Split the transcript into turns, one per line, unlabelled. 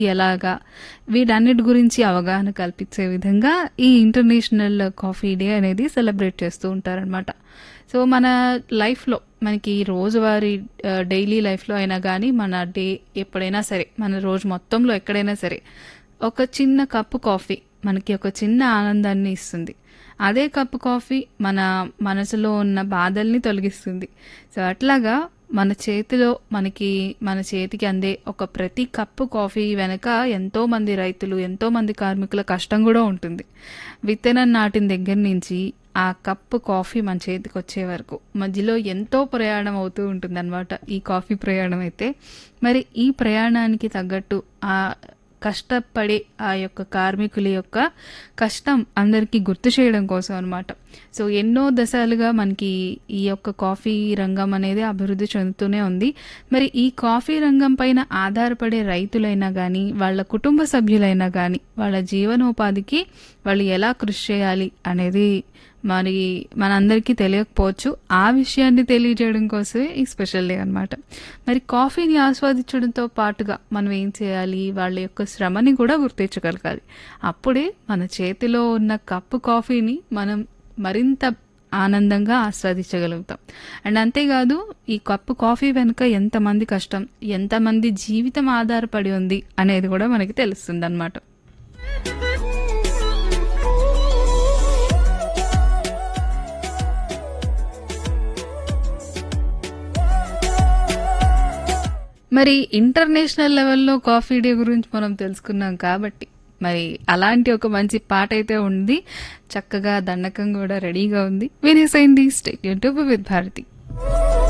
ఎలాగా వీటన్నిటి గురించి అవగాహన కల్పించే విధంగా ఈ ఇంటర్నేషనల్ కాఫీ డే అనేది సెలబ్రేట్ చేస్తూ ఉంటారనమాట సో మన లైఫ్లో మనకి రోజువారీ డైలీ లైఫ్లో అయినా కానీ మన డే ఎప్పుడైనా సరే మన రోజు మొత్తంలో ఎక్కడైనా సరే ఒక చిన్న కప్పు కాఫీ మనకి ఒక చిన్న ఆనందాన్ని ఇస్తుంది అదే కప్పు కాఫీ మన మనసులో ఉన్న బాధల్ని తొలగిస్తుంది సో అట్లాగా మన చేతిలో మనకి మన చేతికి అందే ఒక ప్రతి కప్పు కాఫీ వెనక ఎంతో మంది రైతులు ఎంతో మంది కార్మికుల కష్టం కూడా ఉంటుంది విత్తనం నాటిన దగ్గర నుంచి ఆ కప్పు కాఫీ మన చేతికి వచ్చే వరకు మధ్యలో ఎంతో ప్రయాణం అవుతూ ఉంటుంది ఈ కాఫీ ప్రయాణం అయితే మరి ఈ ప్రయాణానికి తగ్గట్టు ఆ కష్టపడే ఆ యొక్క కార్మికుల యొక్క కష్టం అందరికీ గుర్తు చేయడం కోసం అనమాట సో ఎన్నో దశలుగా మనకి ఈ యొక్క కాఫీ రంగం అనేది అభివృద్ధి చెందుతూనే ఉంది మరి ఈ కాఫీ రంగం పైన ఆధారపడే రైతులైనా కానీ వాళ్ళ కుటుంబ సభ్యులైనా కానీ వాళ్ళ జీవనోపాధికి వాళ్ళు ఎలా కృషి చేయాలి అనేది మరి మనందరికీ తెలియకపోవచ్చు ఆ విషయాన్ని తెలియజేయడం కోసమే ఈ స్పెషల్ డే అనమాట మరి కాఫీని ఆస్వాదించడంతో పాటుగా మనం ఏం చేయాలి వాళ్ళ యొక్క శ్రమని కూడా గుర్తించగలగాలి అప్పుడే మన చేతిలో ఉన్న కప్పు కాఫీని మనం మరింత ఆనందంగా ఆస్వాదించగలుగుతాం అండ్ అంతేకాదు ఈ కప్పు కాఫీ వెనుక ఎంతమంది కష్టం ఎంతమంది జీవితం ఆధారపడి ఉంది అనేది కూడా మనకి తెలుస్తుంది అనమాట మరి ఇంటర్నేషనల్ లెవెల్లో కాఫీ డే గురించి మనం తెలుసుకున్నాం కాబట్టి మరి అలాంటి ఒక మంచి పాట అయితే ఉంది చక్కగా దండకం కూడా రెడీగా ఉంది వినేసైంది స్టేట్ యూట్యూబ్ విత్ భారతి